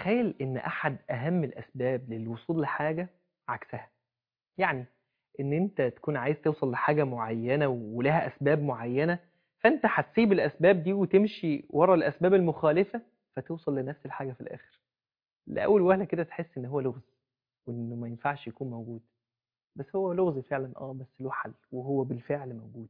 تخيل ان احد اهم الاسباب للوصول لحاجه عكسها يعني ان انت تكون عايز توصل لحاجه معينه ولها اسباب معينه فانت هتسيب الاسباب دي وتمشي ورا الاسباب المخالفه فتوصل لنفس الحاجه في الاخر لاول وهله كده تحس ان هو لغز وانه ما ينفعش يكون موجود بس هو لغز فعلا اه بس له حل وهو بالفعل موجود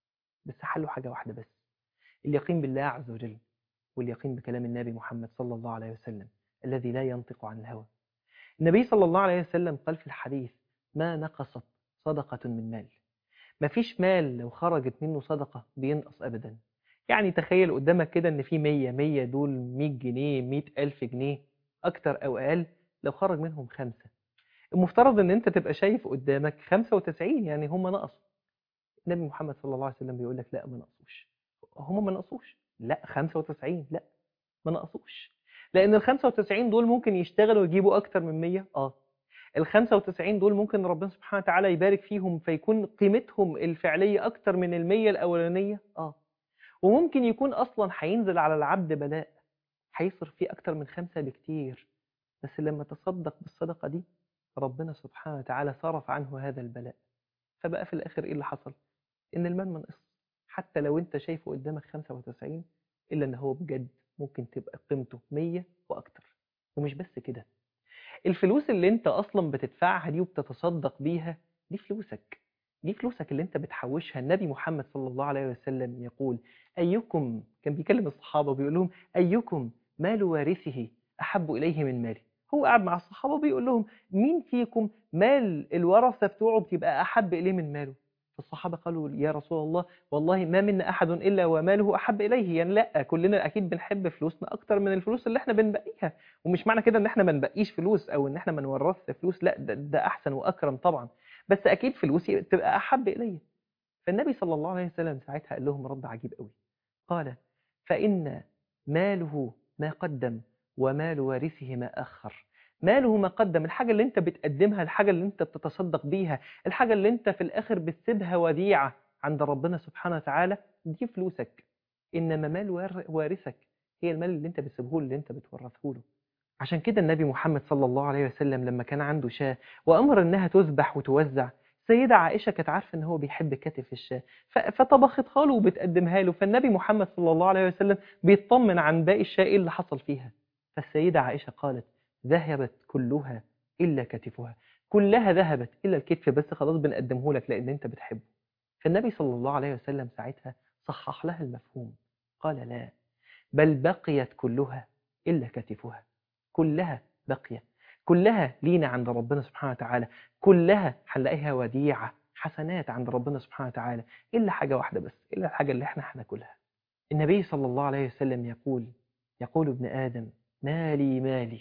بس حله حاجه واحده بس اليقين بالله عز وجل واليقين بكلام النبي محمد صلى الله عليه وسلم الذي لا ينطق عن الهوى النبي صلى الله عليه وسلم قال في الحديث ما نقصت صدقة من مال ما فيش مال لو خرجت منه صدقة بينقص أبدا يعني تخيل قدامك كده ان في 100 100 دول 100 جنيه 100 ألف جنيه أكتر أو أقل لو خرج منهم خمسة المفترض ان انت تبقى شايف قدامك 95 يعني هم نقصوا النبي محمد صلى الله عليه وسلم بيقول لك لا ما نقصوش هم ما نقصوش لا 95 لا ما نقصوش لان ال 95 دول ممكن يشتغلوا ويجيبوا اكتر من 100 اه ال 95 دول ممكن ربنا سبحانه وتعالى يبارك فيهم فيكون قيمتهم الفعليه اكتر من ال 100 الاولانيه اه وممكن يكون اصلا هينزل على العبد بلاء هيصرف فيه اكتر من خمسة بكتير بس لما تصدق بالصدقه دي ربنا سبحانه وتعالى صرف عنه هذا البلاء فبقى في الاخر ايه اللي حصل ان المال ما نقص حتى لو انت شايفه قدامك 95 الا ان هو بجد ممكن تبقى قيمته 100 واكتر ومش بس كده الفلوس اللي انت اصلا بتدفعها دي وبتتصدق بيها دي فلوسك دي فلوسك اللي انت بتحوشها النبي محمد صلى الله عليه وسلم يقول ايكم كان بيكلم الصحابه بيقول لهم ايكم مال وارثه احب اليه من مالي هو قاعد مع الصحابه بيقول لهم مين فيكم مال الورثه بتوعه بتبقى احب اليه من ماله فالصحابة قالوا يا رسول الله والله ما منا أحد إلا وماله أحب إليه يعني لا كلنا أكيد بنحب فلوسنا أكتر من الفلوس اللي احنا بنبقيها ومش معنى كده إن احنا ما نبقيش فلوس أو إن احنا ما نورثش فلوس لا ده, ده أحسن وأكرم طبعا بس أكيد فلوسي تبقى أحب إلي فالنبي صلى الله عليه وسلم ساعتها قال لهم رد عجيب قوي قال فإن ماله ما قدم ومال وارثه ما أخر ماله ما قدم الحاجة اللي انت بتقدمها الحاجة اللي انت بتتصدق بيها الحاجة اللي انت في الآخر بتسيبها وديعة عند ربنا سبحانه وتعالى دي فلوسك إنما مال وارثك هي المال اللي انت بتسيبه اللي انت بتورثه له عشان كده النبي محمد صلى الله عليه وسلم لما كان عنده شاة وأمر إنها تذبح وتوزع سيدة عائشة كانت عارفة إن هو بيحب كتف الشاة فطبختها له وبتقدمها له فالنبي محمد صلى الله عليه وسلم بيطمن عن باقي الشاة إيه اللي حصل فيها فالسيدة عائشة قالت ذهبت كلها إلا كتفها كلها ذهبت إلا الكتف بس خلاص بنقدمه لك لأن أنت بتحبه فالنبي صلى الله عليه وسلم ساعتها صحح لها المفهوم قال لا بل بقيت كلها إلا كتفها كلها بقية كلها لينا عند ربنا سبحانه وتعالى كلها هنلاقيها وديعة حسنات عند ربنا سبحانه وتعالى إلا حاجة واحدة بس إلا الحاجة اللي احنا هناكلها النبي صلى الله عليه وسلم يقول يقول ابن آدم مالي مالي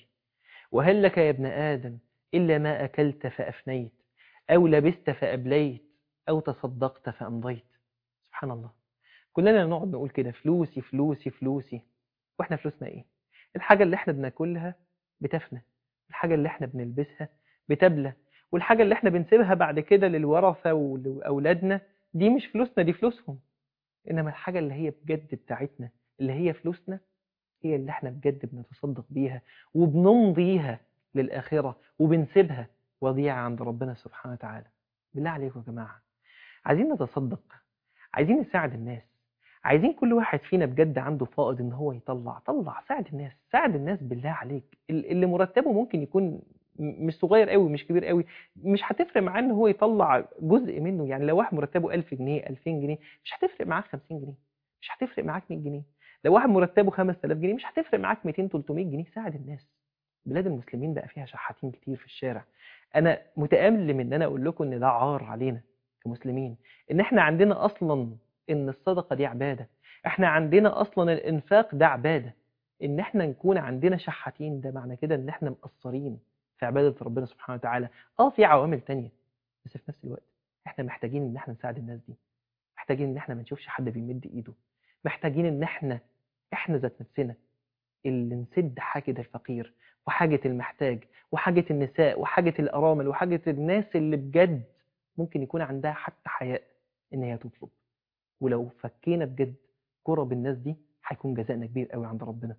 وهل لك يا ابن آدم إلا ما أكلت فأفنيت أو لبست فأبليت أو تصدقت فأمضيت سبحان الله كلنا نقعد نقول كده فلوسي فلوسي فلوسي وإحنا فلوسنا إيه الحاجة اللي إحنا بناكلها بتفنى الحاجة اللي إحنا بنلبسها بتبلى والحاجة اللي إحنا بنسيبها بعد كده للورثة وأولادنا دي مش فلوسنا دي فلوسهم إنما الحاجة اللي هي بجد بتاعتنا اللي هي فلوسنا هي اللي احنا بجد بنتصدق بيها وبنمضيها للآخرة وبنسيبها وضيعة عند ربنا سبحانه وتعالى بالله عليكم يا جماعة عايزين نتصدق عايزين نساعد الناس عايزين كل واحد فينا بجد عنده فائض ان هو يطلع طلع ساعد الناس ساعد الناس بالله عليك اللي مرتبه ممكن يكون مش صغير قوي مش كبير قوي مش هتفرق معاه ان هو يطلع جزء منه يعني لو واحد مرتبه 1000 جنيه 2000 جنيه مش هتفرق معاه 50 جنيه مش هتفرق معاك 100 جنيه لو واحد مرتبه 5000 جنيه مش هتفرق معاك 200 300 جنيه ساعد الناس بلاد المسلمين بقى فيها شحاتين كتير في الشارع انا متامل من ان انا اقول لكم ان ده عار علينا كمسلمين ان احنا عندنا اصلا ان الصدقه دي عباده احنا عندنا اصلا الانفاق ده عباده ان احنا نكون عندنا شحاتين ده معنى كده ان احنا مقصرين في عباده ربنا سبحانه وتعالى اه في عوامل تانية بس في نفس الوقت احنا محتاجين ان احنا نساعد الناس دي محتاجين ان احنا ما نشوفش حد بيمد ايده محتاجين ان احنا احنا ذات نفسنا اللي نسد حاجة الفقير وحاجة المحتاج وحاجة النساء وحاجة الأرامل وحاجة الناس اللي بجد ممكن يكون عندها حتى حياء إن هي تطلب ولو فكينا بجد كرب الناس دي هيكون جزائنا كبير قوي عند ربنا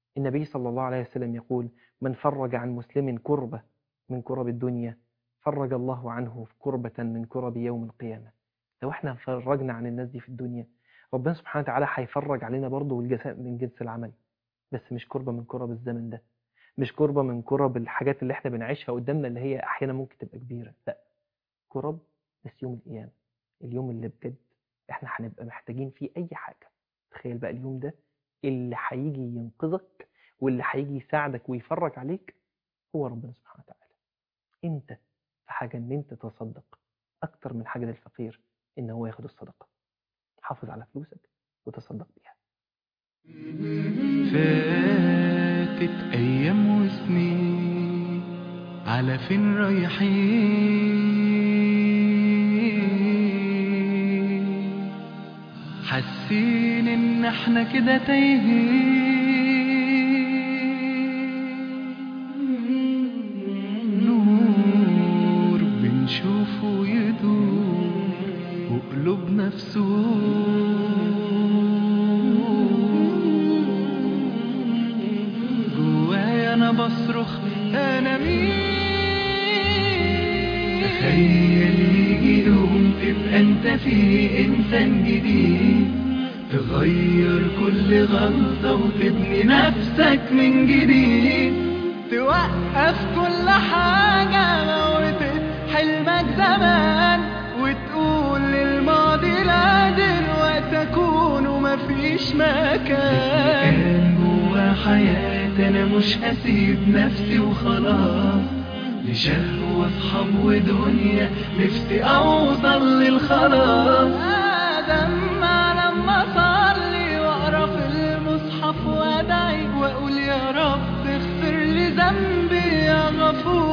النبي صلى الله عليه وسلم يقول من فرج عن مسلم كربة من كرب الدنيا فرج الله عنه كربة من كرب يوم القيامة لو احنا فرجنا عن الناس دي في الدنيا ربنا سبحانه وتعالى هيفرج علينا برضه والجزاء من جنس العمل بس مش كربة من كرب الزمن ده مش كربة من كرب الحاجات اللي احنا بنعيشها قدامنا اللي هي احيانا ممكن تبقى كبيرة لا كرب بس يوم القيامة اليوم اللي بجد احنا هنبقى محتاجين فيه اي حاجة تخيل بقى اليوم ده اللي هيجي ينقذك واللي هيجي يساعدك ويفرج عليك هو ربنا سبحانه وتعالى انت في حاجة ان انت تصدق اكتر من حاجة للفقير ان هو ياخد الصدقة حافظ على فلوسك وتصدق بيها فاتت أيام وسنين على فين رايحين حاسين إن احنا كده تايهين نور بنشوفه يدور وقلوبنا في جوايا انا بصرخ انا مين تخيل يجي يوم تبقى انت فيه انسان جديد تغير كل غلطة وتبني نفسك من جديد توقف كل حاجة موتت حلمك زمان وتقول للماضي لا دلوقتي اكون ومفيش مكان كان جوا حياتي انا مش هسيب نفسي وخلاص لشهوة اصحاب ودنيا نفسي اوصل للخلاص ادم لما اصلي واقرا في المصحف وادعي واقول يا رب اغفر لي ذنبي يا غفور